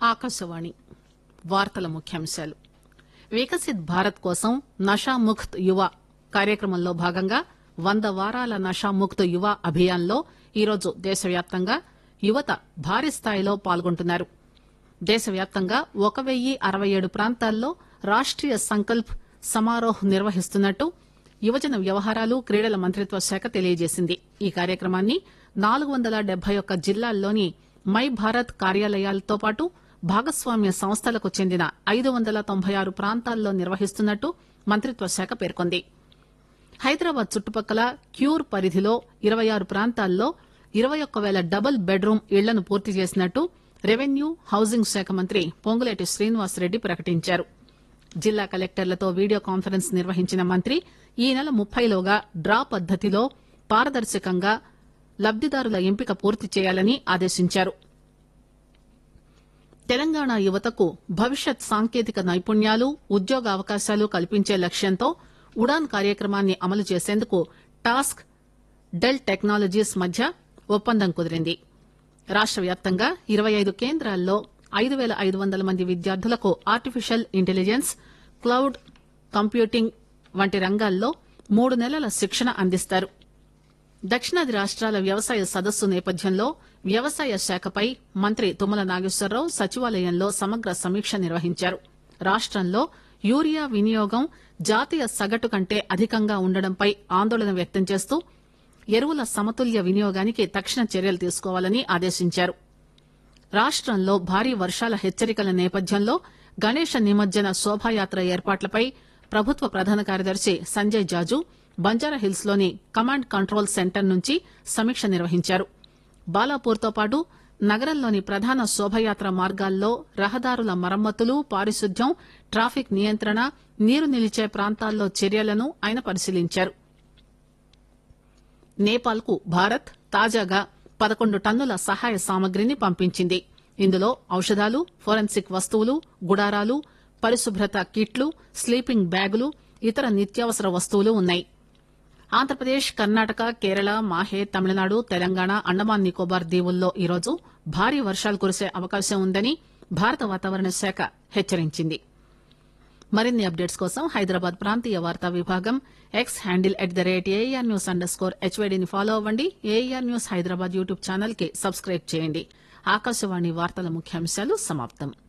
ఆకాశవాణి వార్తల ముఖ్యాంశాలు వికసిత్ భారత్ కోసం నషాముక్త్ యువ కార్యక్రమంలో భాగంగా వంద వారాల నషాముక్త్ యువ అభియాన్ లో ఈరోజు దేశవ్యాప్తంగా యువత భారీ స్థాయిలో పాల్గొంటున్నారు దేశవ్యాప్తంగా ఒక వెయ్యి అరవై ఏడు ప్రాంతాల్లో రాష్టీయ సంకల్ప్ సమారోహ్ నిర్వహిస్తున్నట్టు యువజన వ్యవహారాలు క్రీడల మంత్రిత్వ శాఖ తెలియజేసింది ఈ కార్యక్రమాన్ని నాలుగు వందల డెబ్బై ఒక్క జిల్లాల్లోని మై భారత్ కార్యాలయాలతో పాటు భాగస్వామ్య సంస్థలకు చెందిన ఐదు వందల తొంభై ఆరు ప్రాంతాల్లో నిర్వహిస్తున్నట్టు మంత్రిత్వ శాఖ పేర్కొంది హైదరాబాద్ చుట్టుపక్కల క్యూర్ పరిధిలో ఇరవై ఆరు ప్రాంతాల్లో ఇరవై ఒక్క పేల డబుల్ బెడ్రూమ్ ఇళ్లను పూర్తి చేసినట్టు రెవెన్యూ హౌసింగ్ శాఖ మంత్రి పొంగులేటి శ్రీనివాసరెడ్డి ప్రకటించారు జిల్లా కలెక్టర్లతో వీడియో కాన్ఫరెన్స్ నిర్వహించిన మంత్రి ఈ నెల ముప్పైలోగా డ్రా పద్దతిలో పారదర్శకంగా లబ్దిదారుల ఎంపిక పూర్తి చేయాలని ఆదేశించారు తెలంగాణ యువతకు భవిష్యత్ సాంకేతిక నైపుణ్యాలు ఉద్యోగ అవకాశాలు కల్పించే లక్ష్యంతో ఉడాన్ కార్యక్రమాన్ని అమలు చేసేందుకు టాస్క్ డెల్ టెక్నాలజీస్ మధ్య ఒప్పందం కుదిరింది రాష్ట వ్యాప్తంగా ఇరవై ఐదు కేంద్రాల్లో ఐదు పేల ఐదు వందల మంది విద్యార్థులకు ఆర్టిఫిషియల్ ఇంటెలిజెన్స్ క్లౌడ్ కంప్యూటింగ్ వంటి రంగాల్లో మూడు నెలల శిక్షణ అందిస్తారు దక్షిణాది రాష్ట్రాల వ్యవసాయ సదస్సు నేపథ్యంలో వ్యవసాయ శాఖపై మంత్రి తుమ్మల నాగేశ్వరరావు సచివాలయంలో సమగ్ర సమీక్ష నిర్వహించారు రాష్టంలో యూరియా వినియోగం జాతీయ సగటు కంటే అధికంగా ఉండడంపై ఆందోళన వ్యక్తం చేస్తూ ఎరువుల సమతుల్య వినియోగానికి తక్షణ చర్యలు తీసుకోవాలని ఆదేశించారు రాష్టంలో భారీ వర్షాల హెచ్చరికల నేపథ్యంలో గణేష నిమజ్జన శోభాయాత్ర ఏర్పాట్లపై ప్రభుత్వ ప్రధాన కార్యదర్శి సంజయ్ జాజు బంజారాహిల్స్ లోని కమాండ్ కంట్రోల్ సెంటర్ నుంచి సమీక్ష నిర్వహించారు బాలాపూర్తో పాటు నగరంలోని ప్రధాన శోభయాత్ర మార్గాల్లో రహదారుల మరమ్మతులు పారిశుద్ధ్యం ట్రాఫిక్ నియంత్రణ నీరు నిలిచే ప్రాంతాల్లో చర్యలను ఆయన పరిశీలించారు నేపాల్ కు భారత్ తాజాగా పదకొండు టన్నుల సహాయ సామగ్రిని పంపించింది ఇందులో ఔషధాలు ఫోరెన్సిక్ వస్తువులు గుడారాలు పరిశుభ్రత కిట్లు స్లీపింగ్ బ్యాగులు ఇతర నిత్యావసర వస్తువులు ఉన్నాయి ఆంధ్రప్రదేశ్ కర్ణాటక కేరళ మాహే తమిళనాడు తెలంగాణ అండమాన్ నికోబార్ దీవుల్లో ఈరోజు భారీ వర్షాలు కురిసే అవకాశం ఉందని భారత వాతావరణ శాఖ హెచ్చరించింది మరిన్ని అప్డేట్స్ కోసం హైదరాబాద్ ప్రాంతీయ వార్తా విభాగం X handle at the rate AR news underscore హెచ్వైడీని ఫాలో అవ్వండి AR news Hyderabad YouTube channel కి సబ్స్క్రైబ్ చేయండి ఆకాశవాణి వార్తల ముఖ్యాంశాలు సమాప్తం